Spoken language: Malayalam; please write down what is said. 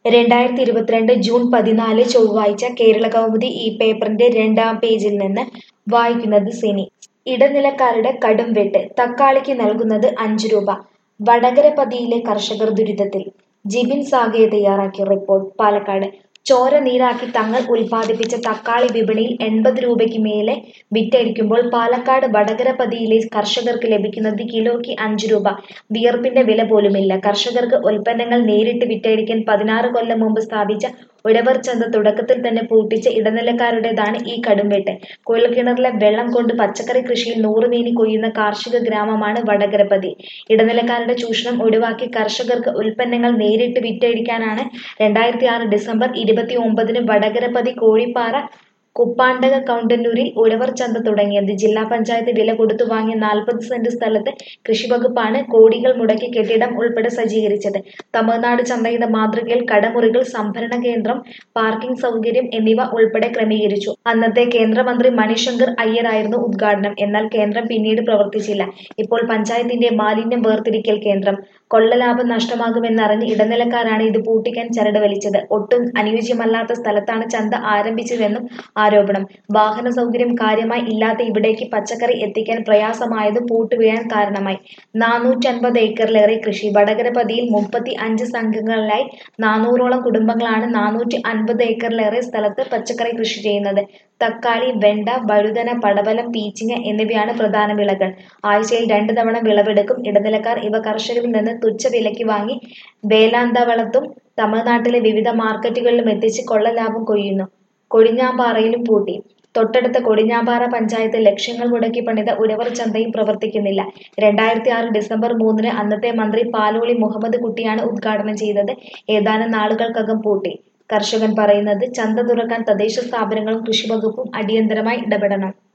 രണ്ടായിരത്തി ഇരുപത്തിരണ്ട് ജൂൺ പതിനാല് ചൊവ്വാഴ്ച കേരള കൗമുദി ഈ പേപ്പറിന്റെ രണ്ടാം പേജിൽ നിന്ന് വായിക്കുന്നത് സിനി ഇടനിലക്കാരുടെ കടും വെട്ട് തക്കാളിക്ക് നൽകുന്നത് അഞ്ച് രൂപ വടകരപതിയിലെ കർഷകർ ദുരിതത്തിൽ ജിബിൻ സാഗയെ തയ്യാറാക്കിയ റിപ്പോർട്ട് പാലക്കാട് ചോര നീരാക്കി തങ്ങൾ ഉൽപ്പാദിപ്പിച്ച തക്കാളി വിപണിയിൽ എൺപത് രൂപയ്ക്ക് മേലെ വിറ്റഴിക്കുമ്പോൾ പാലക്കാട് വടകരപതിയിലെ കർഷകർക്ക് ലഭിക്കുന്നത് കിലോയ്ക്ക് അഞ്ച് രൂപ വിയർപ്പിന്റെ വില പോലുമില്ല കർഷകർക്ക് ഉൽപ്പന്നങ്ങൾ നേരിട്ട് വിറ്റഴിക്കാൻ പതിനാറ് കൊല്ലം മുമ്പ് സ്ഥാപിച്ച ഉഴവർ ചന്ത തുടക്കത്തിൽ തന്നെ പൂട്ടിച്ച ഇടനിലക്കാരുടേതാണ് ഈ കടുംവെട്ട് കുഴൽക്കിണറിലെ വെള്ളം കൊണ്ട് പച്ചക്കറി കൃഷിയിൽ നൂറുമേനി കൊയ്യുന്ന കാർഷിക ഗ്രാമമാണ് വടകരപതി ഇടനിലക്കാരുടെ ചൂഷണം ഒഴിവാക്കി കർഷകർക്ക് ഉൽപ്പന്നങ്ങൾ നേരിട്ട് വിറ്റഴിക്കാനാണ് രണ്ടായിരത്തി ആറ് ഡിസംബർ ഇരുപത്തി ഒമ്പതിന് വടകരപതി കോഴിപ്പാറ കുപ്പാണ്ടക കൗണ്ടന്നൂരിൽ ഉഴവർ ചന്ത തുടങ്ങിയത് ജില്ലാ പഞ്ചായത്ത് വില കൊടുത്തു വാങ്ങിയ നാൽപ്പത് സെന്റ് സ്ഥലത്ത് കൃഷിവകുപ്പാണ് കോടികൾ മുടക്കി കെട്ടിടം ഉൾപ്പെടെ സജ്ജീകരിച്ചത് തമിഴ്നാട് ചന്തയുടെ മാതൃകയിൽ കടമുറികൾ സംഭരണ കേന്ദ്രം പാർക്കിംഗ് സൗകര്യം എന്നിവ ഉൾപ്പെടെ ക്രമീകരിച്ചു അന്നത്തെ കേന്ദ്രമന്ത്രി മണിശങ്കർ അയ്യരായിരുന്നു ഉദ്ഘാടനം എന്നാൽ കേന്ദ്രം പിന്നീട് പ്രവർത്തിച്ചില്ല ഇപ്പോൾ പഞ്ചായത്തിന്റെ മാലിന്യം വേർതിരിക്കൽ കേന്ദ്രം കൊള്ളലാഭം നഷ്ടമാകുമെന്നറിഞ്ഞ് ഇടനിലക്കാരാണ് ഇത് പൂട്ടിക്കാൻ ചരട് വലിച്ചത് ഒട്ടും അനുയോജ്യമല്ലാത്ത സ്ഥലത്താണ് ചന്ത ആരംഭിച്ചതെന്നും ആരോപണം വാഹന സൗകര്യം കാര്യമായി ഇല്ലാത്ത ഇവിടേക്ക് പച്ചക്കറി എത്തിക്കാൻ പ്രയാസമായതും പൂട്ടുവീഴാൻ കാരണമായി നാനൂറ്റൻപത് ഏക്കറിലേറെ കൃഷി വടകരപതിയിൽ മുപ്പത്തി അഞ്ച് സംഘങ്ങളിലായി നാനൂറോളം കുടുംബങ്ങളാണ് നാനൂറ്റി അൻപത് ഏക്കറിലേറെ സ്ഥലത്ത് പച്ചക്കറി കൃഷി ചെയ്യുന്നത് തക്കാളി വെണ്ട വഴുതന പടവലം പീച്ചിങ്ങ എന്നിവയാണ് പ്രധാന വിളകൾ ആഴ്ചയിൽ രണ്ട് തവണ വിളവെടുക്കും ഇടനിലക്കാർ ഇവ കർഷകരിൽ നിന്ന് തുച്ഛ വിലയ്ക്ക് വാങ്ങി വേലാന്തവളത്തും തമിഴ്നാട്ടിലെ വിവിധ മാർക്കറ്റുകളിലും എത്തിച്ച് കൊള്ളലാഭം കൊയ്യുന്നു കൊടിഞ്ഞാമ്പാറയിലും പൂട്ടി തൊട്ടടുത്ത കൊടിഞ്ഞാമ്പാറ പഞ്ചായത്ത് ലക്ഷങ്ങൾ മുടക്കി പണിത ഉഴവർ ചന്തയും പ്രവർത്തിക്കുന്നില്ല രണ്ടായിരത്തി ആറ് ഡിസംബർ മൂന്നിന് അന്നത്തെ മന്ത്രി പാലോളി മുഹമ്മദ് കുട്ടിയാണ് ഉദ്ഘാടനം ചെയ്തത് ഏതാനും നാളുകൾക്കകം പൂട്ടി കർഷകൻ പറയുന്നത് ചന്ത തുറക്കാൻ തദ്ദേശ സ്ഥാപനങ്ങളും കൃഷിവകുപ്പും അടിയന്തരമായി ഇടപെടണം